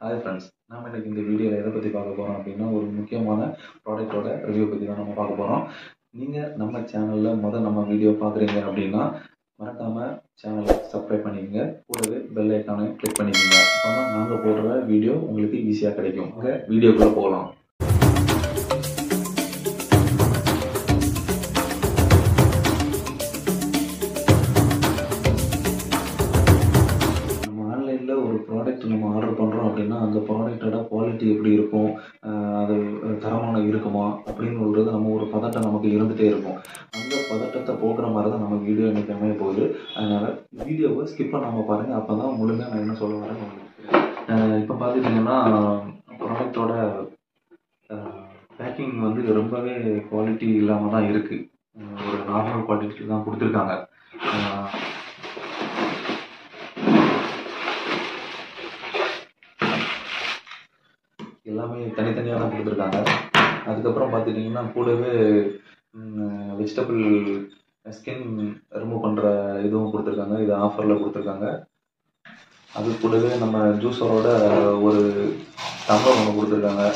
Hi friends நாம இன்னைக்கு இந்த வீடியோவில் எதை பற்றி பார்க்க போகிறோம் அப்படின்னா ஒரு முக்கியமான ப்ராடக்ட்டோட ரிவ்யூ பற்றி தான் நம்ம பார்க்க போகிறோம் நீங்கள் நம்ம சேனலில் முதல் நம்ம வீடியோ பார்க்குறீங்க அப்படின்னா மறக்காமல் சேனலை சப்ஸ்கிரைப் பண்ணிக்கோங்க கூடவே பெல் ஐக்கானையும் கிளிக் பண்ணிக்கோங்க அப்போ தான் நாங்கள் போடுற வீடியோ உங்களுக்கு ஈஸியாக கிடைக்கும் அங்கே வீடியோக்குள்ளே போகலாம் நம்ம ஆன்லைனில் ஒரு ப்ராடக்ட் நம்ம ஆர்டர் பண்ணுறோம் அப்படின்னா அந்த ப்ராடக்ட்டோட குவாலிட்டி எப்படி இருக்கும் ஆஹ் அது தரமான இருக்குமா அப்படின்றது நம்ம ஒரு பதட்டம் நமக்கு இருந்துகிட்டே இருக்கும் அந்த பதட்டத்தை போக்குற மாதிரி தான் நம்ம வீடியோ இன்னைக்கு அமைய போகுது அதனால் வீடியோவை ஸ்கிப் பண்ணாமல் பாருங்கள் அப்போ தான் முழுமையாக நான் என்ன சொல்ல வரேன் உங்களுக்கு இப்போ பார்த்துட்டிங்கன்னா ப்ராடக்டோட பேக்கிங் வந்து ரொம்பவே குவாலிட்டி இல்லாமல் தான் இருக்குது ஒரு நார்மல் குவாலிட்டி தான் கொடுத்துருக்காங்க ஆஹ் எல்லாமே தனித்தனியாக தான் கொடுத்துருக்காங்க அதுக்கப்புறம் பார்த்துட்டிங்கன்னா கூடவே வெஜிடபிள் ஸ்கின் ரிமூவ் பண்ணுற இதுவும் கொடுத்துருக்காங்க இது ஆஃபரில் கொடுத்துருக்காங்க அது கூடவே நம்ம ஜூஸரோட ஒரு டம்ளர் ஒன்று கொடுத்துருக்காங்க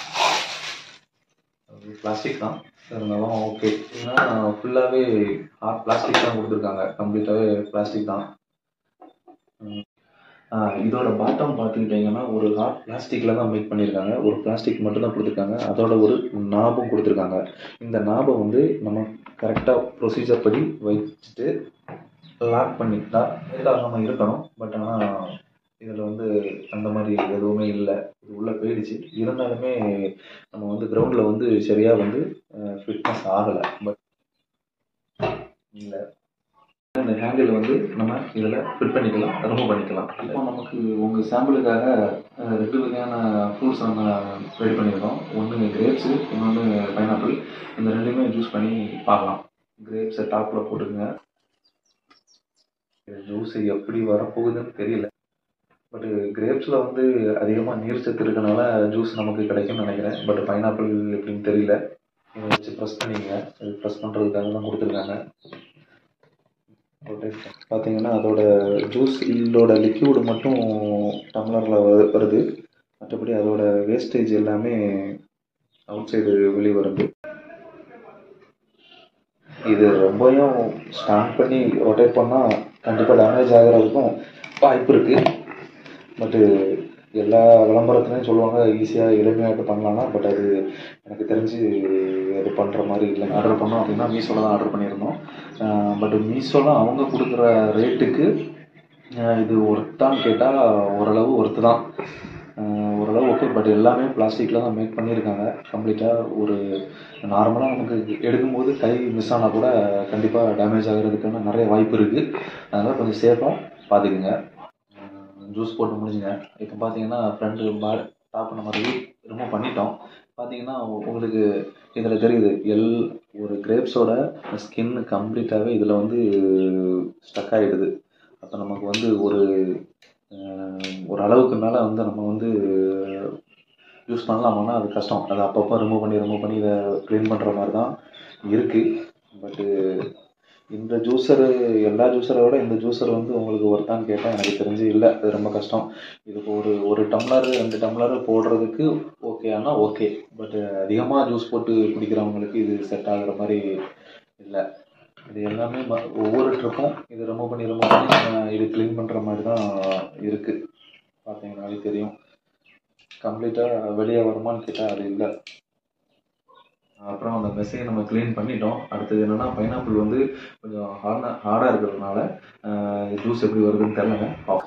அது பிளாஸ்டிக் தான் இருந்தாலும் ஓகே ஏன்னா ஃபுல்லாகவே ஹார்ட் பிளாஸ்டிக் தான் கொடுத்துருக்காங்க கம்ப்ளீட்டாகவே பிளாஸ்டிக் தான் ம். ஆஹ் இதோட பாட்டம் பார்த்துக்கிட்டிங்கன்னா ஒரு ஹார்ட் பிளாஸ்டிக்கில் தான் மேக் பண்ணியிருக்காங்க ஒரு பிளாஸ்டிக் மட்டும் தான் கொடுத்துருக்காங்க அதோட ஒரு நாபும் கொடுத்துருக்காங்க இந்த நாபம் வந்து நம்ம கரெக்டாக ப்ரொசீஜர் படி வச்சுட்டு லாக் பண்ணிட்டா நம்ம இருக்கணும் பட் ஆனால் இதில் வந்து அந்த மாதிரி எதுவுமே இல்லை இது உள்ளே போயிடுச்சு இருந்தாலுமே நம்ம வந்து கிரவுண்டில் வந்து சரியாக வந்து ஃபிட்னஸ் ஆகலை பட் இல்லை இந்த ஹேண்டில் வந்து நம்ம இதில் ஃபிட் பண்ணிக்கலாம் ரிமூவ் பண்ணிக்கலாம் இப்போ நமக்கு உங்கள் சாம்பிளுக்காக அஹ், ரெண்டு வகையான ஃப்ரூட்ஸ் நம்ம ரெடி பண்ணியிருக்கோம் ஒன்று கிரேப்ஸு இன்னொன்று பைனாப்பிள் இந்த ரெண்டுமே ஜூஸ் பண்ணி பார்க்கலாம் கிரேப்ஸை டாப்பில் போட்டுக்கங்க ஜூஸ் எப்படி வரப்போகுதுன்னு தெரியல பட் கிரேப்ஸில் வந்து அதிகமாக நீர் சத்து இருக்கனால ஜூஸ் நமக்கு கிடைக்கும்னு நினைக்கிறேன் பட் பைனாப்பிள் எப்படின்னு தெரியல இதை வச்சு ப்ரெஸ் பண்ணிங்க இது ப்ரெஸ் பண்ணுறதுக்காக தான் கொடுத்துருக்காங்க பார்த்தீங்கன்னா அதோட ஜூஸ் இதோட லிக்யூடு மட்டும் டம்ளரில் வருது மற்றபடி அதோட வேஸ்டேஜ் எல்லாமே அவுட் சைடு வெளியே வருது இது ரொம்பவும் ஸ்டாண்ட் பண்ணி ரொட்டேட் பண்ணால் கண்டிப்பாக டேமேஜ் ஆகிறதுக்கும் வாய்ப்பு இருக்குது பட்டு எல்லா விளம்பரத்துலையும் சொல்லுவாங்க ஈஸியாக எளிமையாக பண்ணலாம்னா பட் அது எனக்கு தெரிஞ்சு அது பண்ணுற மாதிரி இல்லை ஆர்டர் பண்ணோம் அப்படின்னா மீஷோவில் தான் ஆர்டர் பண்ணியிருந்தோம் பட் மீஷோவில் அவங்க கொடுக்குற ரேட்டுக்கு இது ஒர்த்தான்னு கேட்டால் ஓரளவு ஒர்த்து தான் ஆஹ் ஓரளவு ஓகே பட் எல்லாமே பிளாஸ்டிக்கில் தான் மேக் பண்ணியிருக்காங்க கம்ப்ளீட்டாக ஒரு நார்மலாக நமக்கு எடுக்கும்போது கை மிஸ் ஆனால் கூட கண்டிப்பாக டேமேஜ் ஆகிறதுக்கான நிறைய வாய்ப்பு இருக்குது அதனால் கொஞ்சம் சேஃபாக பார்த்துக்குங்க ஜூஸ் போட்டு முடிஞ்சுங்க இப்போ பார்த்தீங்கன்னா ஃப்ரண்ட்டு பா டாப் நம்ம ரிமூவ் ரிமூவ் பண்ணிட்டோம் பார்த்தீங்கன்னா உங்களுக்கு இதில் தெரியுது எல் ஒரு கிரேப்ஸோட ஸ்கின் கம்ப்ளீட்டாகவே இதில் வந்து ஸ்டக் ஆகிடுது அப்போ நமக்கு வந்து ஒரு அஹ், ஒரு அளவுக்கு மேலே வந்து நம்ம வந்து யூஸ் பண்ணலாமான்னா அது கஷ்டம் அது அப்பப்போ ரிமூவ் பண்ணி ரிமூவ் பண்ணி இதை க்ளீன் பண்ணுற மாதிரி தான் இருக்குது பட்டு இந்த ஜூஸரு எல்லா ஜூஸரை விட இந்த ஜூஸர் வந்து உங்களுக்கு ஒருத்தான்னு கேட்டால் எனக்கு தெரிஞ்சு இல்லை அது ரொம்ப கஷ்டம் இதுக்கு ஒரு ஒரு டம்ளர் ரெண்டு டம்ளர் போடுறதுக்கு ஓகே ஆனால் ஓகே பட் அதிகமாக ஜூஸ் போட்டு குடிக்கிறவங்களுக்கு இது செட் ஆகுற மாதிரி இல்லை இது எல்லாமே ம- ஒவ்வொரு ட்ரிப்பும் இது ரிமூவ் பண்ணி ரிமூவ் பண்ணி அஹ், இது க்ளீன் பண்ணுற மாதிரி தான் இருக்குது பார்த்தீங்கன்னாலே தெரியும் கம்ப்ளீட்டாக வெளியே வருமான்னு கேட்டால் அது இல்லை அப்புறம் அந்த மெஸ்ஸையை நம்ம க்ளீன் பண்ணிட்டோம் அடுத்தது என்னென்னா பைனாப்பிள் வந்து கொஞ்சம் ஹார்டாக ஹார்டாக இருக்கிறதுனால ஜூஸ் எப்படி வருதுன்னு தெரிலங்க பார்ப்போம்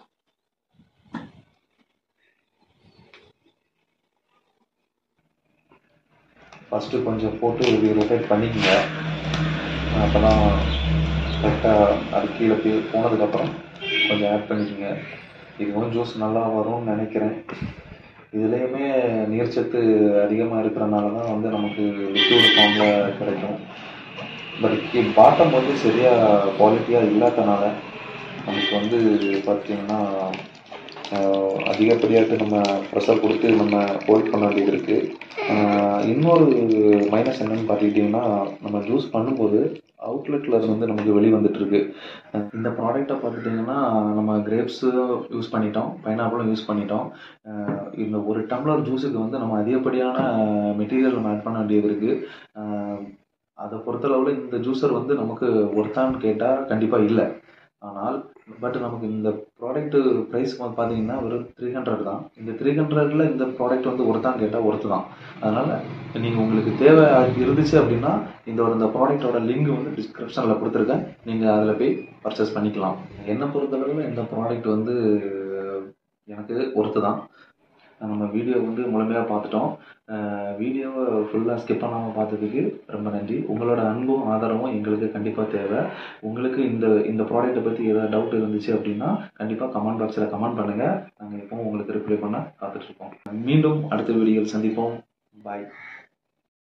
ஃபஸ்ட்டு கொஞ்சம் போட்டு இப்படி ரொட்டேட் பண்ணிக்கங்க அப்போ தான் கரெக்டாக அது கீழே போய் போனதுக்கப்புறம் கொஞ்சம் ஆட் பண்ணிக்கோங்க இதுவும் ஜூஸ் நல்லா வரும்னு நினைக்கிறேன் இதுலேயுமே நீர்ச்சத்து அதிகமாக இருக்கிறனால தான் வந்து நமக்கு லிக்யூட் ஃபார்மில் கிடைக்கும் பட் பாட்டம் வந்து சரியாக குவாலிட்டியாக இல்லாதனால நமக்கு வந்து பார்த்தீங்கன்னா ஆஹ், அதிகப்படியாட்டு நம்ம ப்ரெஷர் கொடுத்து நம்ம ஹோல்ட் பண்ண வேண்டியது இருக்குது இன்னொரு மைனஸ் என்னன்னு பார்த்துக்கிட்டிங்கன்னா நம்ம ஜூஸ் பண்ணும்போது அவுட்லெட்டில் இருந்து நமக்கு வெளியே வந்துட்டுருக்கு இந்த ப்ராடக்ட்டை பார்த்துட்டிங்கன்னா நம்ம கிரேப்ஸும் யூஸ் பண்ணிட்டோம் பைனாப்பிளும் யூஸ் பண்ணிட்டோம் இந்த ஒரு டம்ளர் ஜூஸுக்கு வந்து நம்ம அதிகப்படியான மெட்டீரியல் நம்ம ஆட் பண்ண வேண்டியது இருக்குது அதை பொறுத்தளவில் இந்த ஜூஸர் வந்து நமக்கு ஒர்த்தான்னு கேட்டால் கண்டிப்பாக இல்லை ஆனால் பட் நமக்கு இந்த ப்ராடக்ட்டு ப்ரைஸ் பார்த்தீங்கன்னா வெறும் த்ரீ ஹண்ட்ரட் தான் இந்த த்ரீ ஹண்ட்ரடில் இந்த ப்ராடக்ட் வந்து ஒர்த்தான்னு கேட்டால் ஒர்த்து தான் அதனால் நீங்கள் உங்களுக்கு தேவை இருந்துச்சு அப்படின்னா இந்த ஒரு இந்த ப்ராடக்ட்டோட லிங்க் வந்து டிஸ்கிரிப்ஷனில் கொடுத்துருக்கேன் நீங்கள் அதில் போய் பர்ச்சேஸ் பண்ணிக்கலாம் என்னை பொறுத்தளவில் இந்த ப்ராடக்ட் வந்து எனக்கு ஒர்த்து தான் நம்ம வீடியோ வந்து முழுமையாக பார்த்துட்டோம் வீடியோவை ஃபுல்லாக ஸ்கிப் பண்ணாமல் பார்த்ததுக்கு ரொம்ப நன்றி உங்களோட அன்பும் ஆதரவும் எங்களுக்கு கண்டிப்பாக தேவை உங்களுக்கு இந்த இந்த ப்ராடக்ட்டை பற்றி ஏதாவது டவுட் இருந்துச்சு அப்படின்னா கண்டிப்பாக கமெண்ட் பாக்ஸில் கமெண்ட் பண்ணுங்கள் நாங்கள் எப்பவும் உங்களுக்கு ரிப்ளை பண்ண காத்துட்ருக்கோம் மீண்டும் அடுத்த வீடியோவில் சந்திப்போம் பாய்